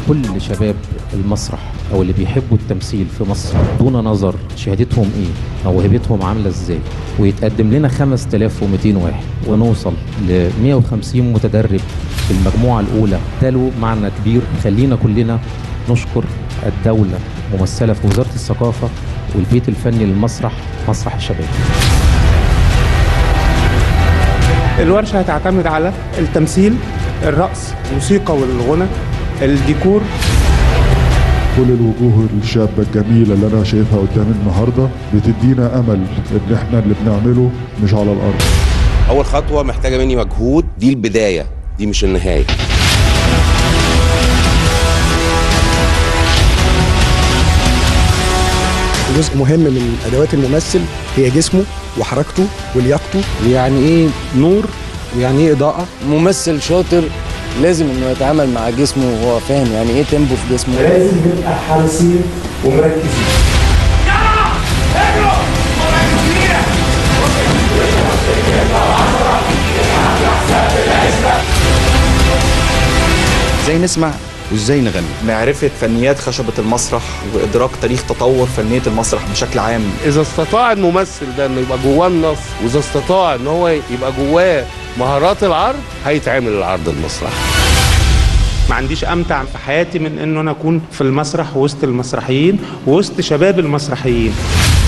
كل شباب المسرح او اللي بيحبوا التمثيل في مصر دون نظر شهادتهم ايه او موهبتهم عامله ازاي ويتقدم لنا 5200 واحد ونوصل ل 150 متدرب في المجموعه الاولى ده له معنى كبير خلينا كلنا نشكر الدوله ممثله في وزاره الثقافه والبيت الفني للمسرح مسرح الشباب الورشة هتعتمد على التمثيل الرقص الموسيقى والغنى الديكور كل الوجوه الشابة الجميلة اللي أنا شايفها قدامي النهاردة بتدينا أمل إن إحنا اللي بنعمله مش على الأرض اول خطوه محتاجه مني مجهود دي البدايه دي مش النهايه جزء مهم من ادوات الممثل هي جسمه وحركته ولياقته يعني ايه نور ويعني ايه اضاءه ممثل شاطر لازم انه يتعامل مع جسمه وهو فاهم يعني ايه تيمبو في جسمه لازم نبقى حريصين ومركزين ازاي نسمع وازاي نغني معرفة فنيات خشبة المسرح وإدراك تاريخ تطور فنية المسرح بشكل عام اذا استطاع الممثل ده انه يبقى جواه النص واذا استطاع ان هو يبقى جواه مهارات العرض هيتعمل العرض المسرحي ما عنديش امتع في حياتي من انه انا اكون في المسرح وسط المسرحيين وسط شباب المسرحيين